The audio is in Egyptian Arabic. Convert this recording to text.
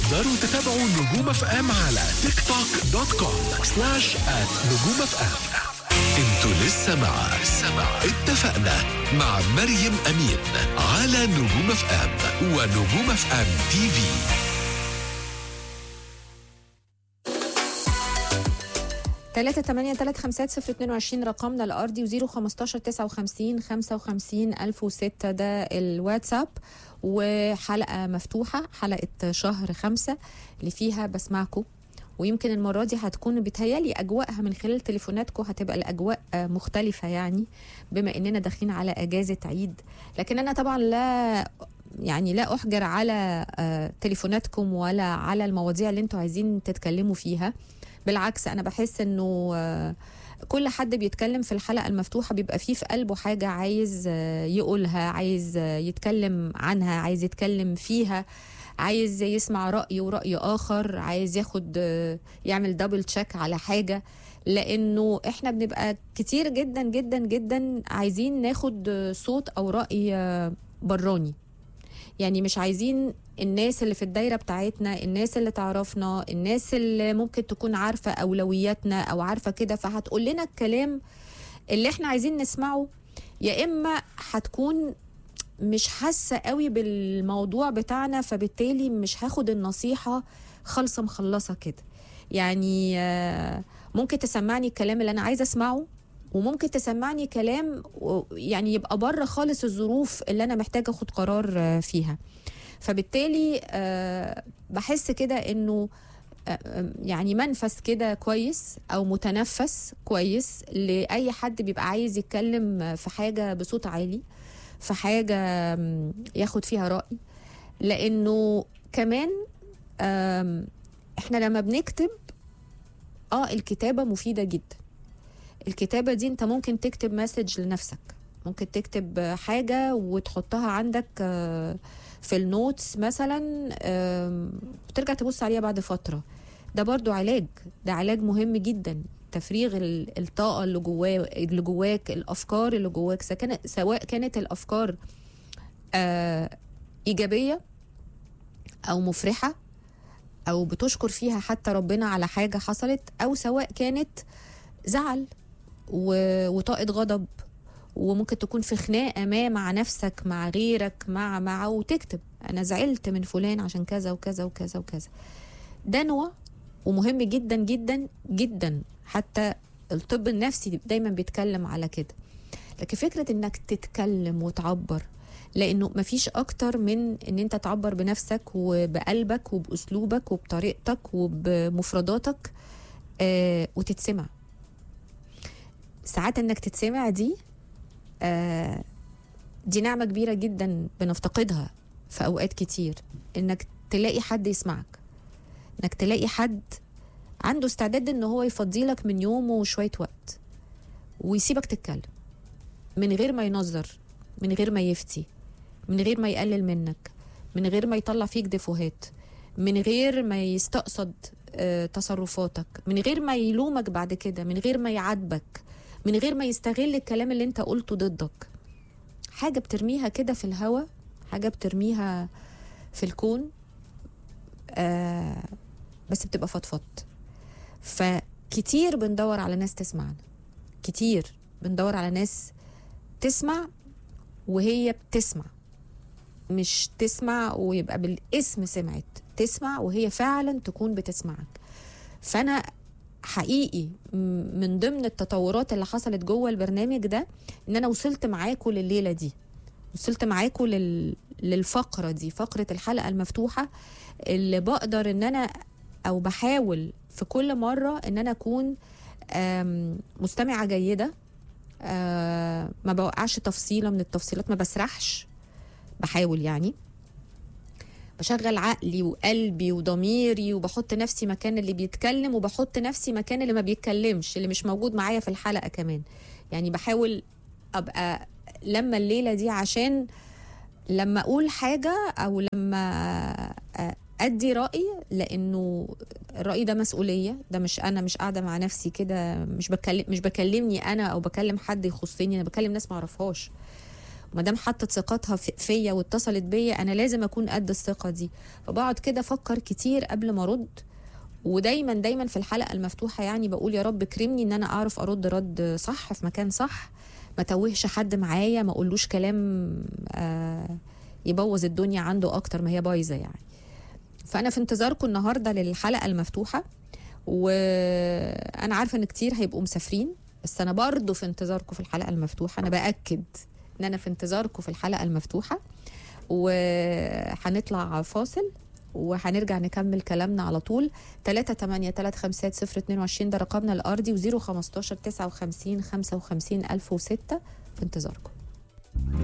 تقدروا تتابعوا نجوم اف ام على تيك توك دوت كوم سلاش ات نجوم اف ام انتوا لسه مع اتفقنا مع مريم امين على نجوم اف ام ونجوم اف ام تي في تلاتة تمانية تلات خمسات صفر اتنين وعشرين رقمنا الأرضي وزيرو خمستاشر تسعة وخمسين خمسة وخمسين ألف وستة ده الواتساب وحلقة مفتوحة حلقة شهر خمسة اللي فيها بسمعكم ويمكن المرة دي هتكون بتهيالي أجواءها من خلال تليفوناتكم هتبقى الأجواء مختلفة يعني بما إننا داخلين على أجازة عيد لكن أنا طبعا لا يعني لا أحجر على آه، تليفوناتكم ولا على المواضيع اللي انتوا عايزين تتكلموا فيها بالعكس انا بحس انه آه، كل حد بيتكلم في الحلقه المفتوحه بيبقى فيه في قلبه حاجه عايز آه، يقولها عايز آه، يتكلم عنها عايز يتكلم فيها عايز يسمع راي وراي اخر عايز ياخد آه، يعمل دبل تشيك على حاجه لانه احنا بنبقى كتير جدا جدا جدا عايزين ناخد آه، صوت او راي آه، براني يعني مش عايزين الناس اللي في الدايره بتاعتنا الناس اللي تعرفنا الناس اللي ممكن تكون عارفه اولوياتنا او عارفه كده فهتقول لنا الكلام اللي احنا عايزين نسمعه يا اما هتكون مش حاسه قوي بالموضوع بتاعنا فبالتالي مش هاخد النصيحه خالصه مخلصه كده يعني آه، ممكن تسمعني الكلام اللي انا عايزه اسمعه وممكن تسمعني كلام و- يعني يبقى بره خالص الظروف اللي انا محتاجه اخد قرار آه، فيها فبالتالي آه، بحس كده انه آه، آه، يعني منفس كده كويس او متنفس كويس لاي حد بيبقى عايز يتكلم في حاجه بصوت عالي في حاجه آم، ياخد فيها راي لانه كمان آم، احنا لما بنكتب اه الكتابه مفيده جدا الكتابه دي انت ممكن تكتب مسج لنفسك ممكن تكتب حاجه وتحطها عندك آه، في النوتس مثلا آم، وترجع تبص عليها بعد فتره ده برضو علاج ده علاج مهم جدا تفريغ ال- الطاقه اللي جواه اللي جواك الافكار اللي جواك سواء كانت سواء كانت الافكار آه ايجابيه او مفرحه او بتشكر فيها حتى ربنا على حاجه حصلت او سواء كانت زعل و- وطاقه غضب وممكن تكون في خناقه ما مع نفسك مع غيرك مع مع وتكتب انا زعلت من فلان عشان كذا وكذا وكذا وكذا ده نوع ومهم جدا جدا جدا حتى الطب النفسي دايما بيتكلم على كده لكن فكره انك تتكلم وتعبر لانه مفيش اكتر من ان انت تعبر بنفسك وبقلبك وباسلوبك وبطريقتك وبمفرداتك آه وتتسمع ساعات انك تتسمع دي آه دي نعمه كبيره جدا بنفتقدها في اوقات كتير انك تلاقي حد يسمعك انك تلاقي حد عنده استعداد ان هو يفضي لك من يومه وشويه وقت ويسيبك تتكلم من غير ما ينظر من غير ما يفتي من غير ما يقلل منك من غير ما يطلع فيك ديفوهات من غير ما يستقصد آه، تصرفاتك من غير ما يلومك بعد كده من غير ما يعاتبك من غير ما يستغل الكلام اللي انت قلته ضدك حاجة بترميها كده في الهوا حاجة بترميها في الكون آه بس بتبقى فضفضت فكتير بندور على ناس تسمعنا كتير بندور على ناس تسمع وهي بتسمع مش تسمع ويبقى بالاسم سمعت تسمع وهي فعلا تكون بتسمعك فانا حقيقي م- من ضمن التطورات اللي حصلت جوه البرنامج ده ان انا وصلت معاكم لليله دي وصلت معاكم لل... للفقره دي فقره الحلقه المفتوحه اللي بقدر ان انا او بحاول في كل مره ان انا اكون آم، مستمعه جيده آه، ما بوقعش تفصيله من التفصيلات ما بسرحش بحاول يعني بشغل عقلي وقلبي وضميري وبحط نفسي مكان اللي بيتكلم وبحط نفسي مكان اللي ما بيتكلمش اللي مش موجود معايا في الحلقة كمان يعني بحاول أبقى لما الليلة دي عشان لما أقول حاجة أو لما أدي رأي لأنه الرأي ده مسؤولية ده مش أنا مش قاعدة مع نفسي كده مش بكلم مش بكلمني أنا أو بكلم حد يخصني أنا بكلم ناس معرفهاش ما دام حطت ثقتها في- فيا واتصلت بيا انا لازم اكون قد الثقه دي فبقعد كده افكر كتير قبل ما ارد ودايما دايما في الحلقه المفتوحه يعني بقول يا رب كرمني ان انا اعرف ارد رد صح في مكان صح ما توهش حد معايا ما اقولوش كلام آه يبوظ الدنيا عنده اكتر ما هي بايظه يعني فانا في انتظاركم النهارده للحلقه المفتوحه وانا عارفه ان كتير هيبقوا مسافرين بس انا برضو في انتظاركم في الحلقه المفتوحه انا باكد ان انا في انتظاركم في الحلقه المفتوحه وهنطلع فاصل وهنرجع نكمل كلامنا على طول 3 8 3 5 0 22 ده رقمنا الارضي و0 15 59 55 1006 في انتظاركم